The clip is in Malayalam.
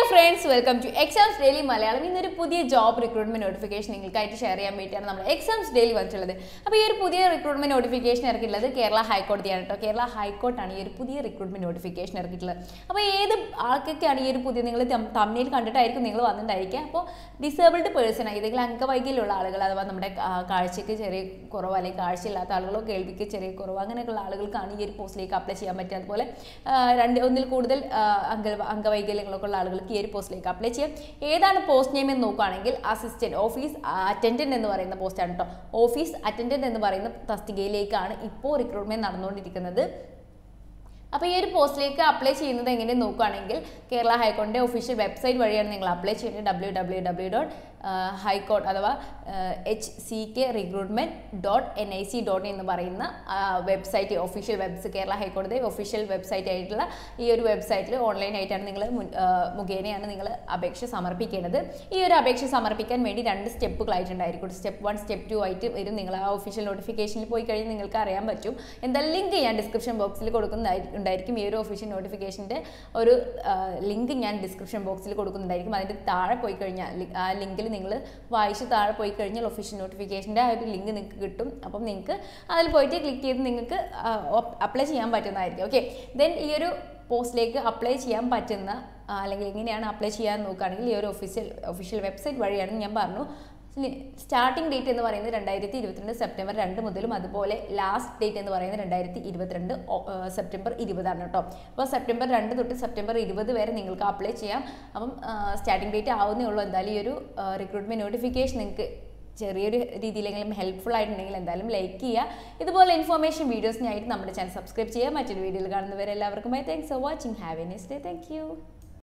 friends welcome to exams daily Malayalam ഇന്നൊരു പുതിയ ജോബ് റിക്രൂട്ട്മെന്റ് നോട്ടിഫിക്കേഷൻ നിങ്ങൾക്കായിട്ട് ഷെയർ ചെയ്യാൻ വേണ്ടിയിട്ടാണ് നമ്മൾ എക്സാംസ് ഡെയിലി വന്നിട്ടുള്ളത് അപ്പോൾ ഈ ഒരു പുതിയ റിക്രൂട്ട്മെന്റ് നോട്ടിഫിക്കേഷൻ ഇറക്കിയിട്ടുള്ളത് കേരള ഹൈക്കോടതിയാണ് കേട്ടോ കേരള ഹൈക്കോർട്ടാണ് ഈ ഒരു പുതിയ റിക്രൂട്ട്മെന്റ് നോട്ടിഫിക്കേഷൻ ഇറക്കിയിട്ടുള്ളത് അപ്പോൾ ഏത് ആൾക്കൊക്കെയാണ് ഈ ഒരു പുതിയ നിങ്ങൾ തമ്മിൽ കണ്ടിട്ടായിരിക്കും നിങ്ങൾ വന്നിട്ടുണ്ടായിരിക്കുക അപ്പോൾ ഡിസേബിൾഡ് പേഴ്സൺ ഏതെങ്കിലും അംഗവൈകല്യമുള്ള ആളുകൾ അഥവാ നമ്മുടെ ആ, കാഴ്ചയ്ക്ക് ചെറിയ കുറവ് അല്ലെങ്കിൽ കാഴ്ചയില്ലാത്ത ആളുകളോ കേൾവിക്ക് ചെറിയ കുറവ് അങ്ങനെയൊക്കെയുള്ള ആളുകൾക്കാണ് ഈ ഒരു പോസ്റ്റിലേക്ക് അപ്ലൈ ചെയ്യാൻ പറ്റുക അതുപോലെ ആ, രണ്ട് ഒന്നിൽ കൂടുതൽ ആ, അംഗ അംഗവൈകല്യങ്ങളൊക്കെ ഉള്ള ആളുകൾക്ക് ഈ ഒരു പോസ്റ്റിലേക്ക് അപ്ലൈ ചെയ്യാം ഏതാണ് പോസ്റ്റ് നെയിം എന്ന് നോക്കുകയാണെങ്കിൽ അസിസ്റ്റന്റ് ഓഫീസ് അറ്റൻഡന്റ് എന്ന് പറയുന്ന പോസ്റ്റാണ് കേട്ടോ ഓഫീസ് അറ്റൻഡന്റ് എന്ന് പറയുന്ന തസ്തികയിലേക്കാണ് ഇപ്പോൾ റിക്രൂട്ട്മെന്റ് നടന്നുകൊണ്ടിരിക്കുന്നത് അപ്പോൾ ഈ ഒരു പോസ്റ്റിലേക്ക് അപ്ലൈ ചെയ്യുന്നത് എങ്ങനെ നോക്കുകയാണെങ്കിൽ കേരള ഹൈക്കോടതിൻ്റെ ഒഫീഷ്യൽ വെബ്സൈറ്റ് വഴിയാണ് നിങ്ങൾ അപ്ലൈ ചെയ്യുന്നത് W W W dot high court അഥവാ H C K recruitment dot N I C dot എന്ന് പറയുന്ന വെബ്സൈറ്റ് ഒഫീഷ്യൽ വെബ്സ് കേരള ഹൈക്കോടതി ഒഫീഷ്യൽ വെബ്സൈറ്റ് ആയിട്ടുള്ള ഈ ഒരു വെബ്സൈറ്റിൽ ഓൺലൈനായിട്ടാണ് നിങ്ങൾ മുഖേനയാണ് നിങ്ങൾ അപേക്ഷ സമർപ്പിക്കേണ്ടത് ഈ ഒരു അപേക്ഷ സമർപ്പിക്കാൻ വേണ്ടി രണ്ട് സ്റ്റെപ്പുകളായിട്ടുണ്ടായിരിക്കും സ്റ്റെപ്പ് വൺ സ്റ്റെപ്പ് ടു ആയിട്ട് വരും നിങ്ങൾ ആ ഒഫീഷ്യൽ നോട്ടിഫിക്കേഷനിൽ പോയി കഴിഞ്ഞാൽ നിങ്ങൾക്ക് അറിയാൻ പറ്റും എന്തായാലും ലിങ്ക് ഞാൻ ഡിസ്ക്രിപ്ഷൻ ബോക്സിൽ കൊടുക്കുന്നതായിരിക്കും ഉണ്ടായിരിക്കും ഈ ഒരു ഒഫീഷ്യൽ നോട്ടിഫിക്കേഷൻ്റെ ഒരു ലിങ്ക് ഞാൻ ഡിസ്ക്രിപ്ഷൻ ബോക്സിൽ കൊടുക്കുന്നുണ്ടായിരിക്കും അതിൻ്റെ താഴെ പോയി കഴിഞ്ഞാൽ ലി- ആ ലിങ്കിൽ നിങ്ങൾ വായിച്ച് താഴെ പോയി കഴിഞ്ഞാൽ ഒഫീഷ്യൽ നോട്ടിഫിക്കേഷൻ്റെ ആ ഒരു ലിങ്ക് നിങ്ങൾക്ക് കിട്ടും അപ്പം നിങ്ങൾക്ക് അതിൽ പോയിട്ട് ക്ലിക്ക് ചെയ്ത് നിങ്ങൾക്ക് അപ്ലൈ ചെയ്യാൻ പറ്റുന്നതായിരിക്കും ഓക്കെ ദെൻ ഈ ഒരു പോസ്റ്റിലേക്ക് അപ്ലൈ ചെയ്യാൻ പറ്റുന്ന ആ, അല്ലെങ്കിൽ എങ്ങനെയാണ് അപ്ലൈ ചെയ്യാൻ നോക്കുകയാണെങ്കിൽ ഈ ഒരു ഒഫീഷ്യൽ ഒഫീഷ്യൽ വെബ്സൈറ്റ് വഴിയാണ് ഞാൻ പറഞ്ഞു സ്റ്റാർട്ടിംഗ് ഡേറ്റ് എന്ന് പറയുന്നത് രണ്ടായിരത്തി ഇരുപത്തിരണ്ട് സെപ്റ്റംബർ രണ്ട് മുതലും അതുപോലെ ലാസ്റ്റ് ഡേറ്റ് എന്ന് പറയുന്നത് രണ്ടായിരത്തി ഇരുപത്തിരണ്ട് സെപ്റ്റംബർ ഇരുപതാണ് കേട്ടോ അപ്പോൾ സെപ്റ്റംബർ രണ്ട് തൊട്ട് സെപ്റ്റംബർ ഇരുപത് വരെ നിങ്ങൾക്ക് അപ്ലൈ ചെയ്യാം അപ്പം സ്റ്റാർട്ടിംഗ് ഡേറ്റ് ആവുന്നേ ഉള്ളൂ എന്തായാലും ഈ ഒരു റിക്രൂട്ട്മെന്റ് നോട്ടിഫിക്കേഷൻ നിങ്ങൾക്ക് ചെറിയൊരു രീതിയിലെങ്കിലും ഹെൽപ്ഫുൾ ആയിട്ടുണ്ടെങ്കിൽ എന്തായാലും ലൈക്ക് ചെയ്യുക ഇതുപോലെ ഇൻഫോർമേഷൻ വീഡിയോസിനായിട്ട് നമ്മുടെ ചാനൽ സബ്സ്ക്രൈബ് ചെയ്യുക മറ്റൊരു വീഡിയോയിൽ കാണുന്നവരെ എല്ലാവർക്കും bye thanks for watching have a nice day thank U